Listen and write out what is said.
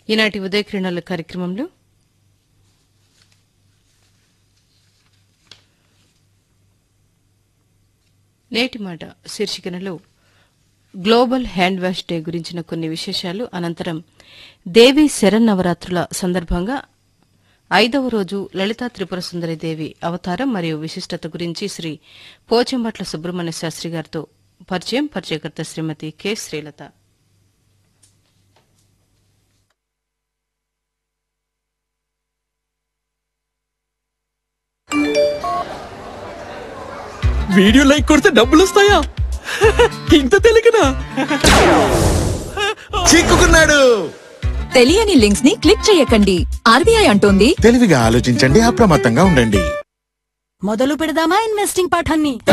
ఈనాటి ఉదయకిరణాల కార్యక్రమంలో నేటి మాట శీర్షికనలో గ్లోబల్ హ్యాండ్ వాష్ డే గురించిన కొన్ని విశేషాలు అనంతరం దేవి శరన్నవరాత్రుల సందర్భంగా ఐదవ రోజు లలితా త్రిపుర సుందరి దేవి అవతారం మరియు విశిష్టత గురించి శ్రీ పోచంబట్ల సుబ్రహ్మణ్య శాస్త్రి గారితో పరిచయం పరిచయకర్త Shrimati K Srilatha video like కొడితే డబ్బులు వస్తాయా ఇంత తెలియకనా చిక్కుకున్నాడు తెలియని లింక్స్ ని క్లిక్ చేయకండి ఆర్బీఐ అంటోంది తెలివిగా ఆలోచించండి అప్రమత్తంగా ఉండండి మొదలు పెడదామా ఇన్వెస్టింగ్ పాఠాన్ని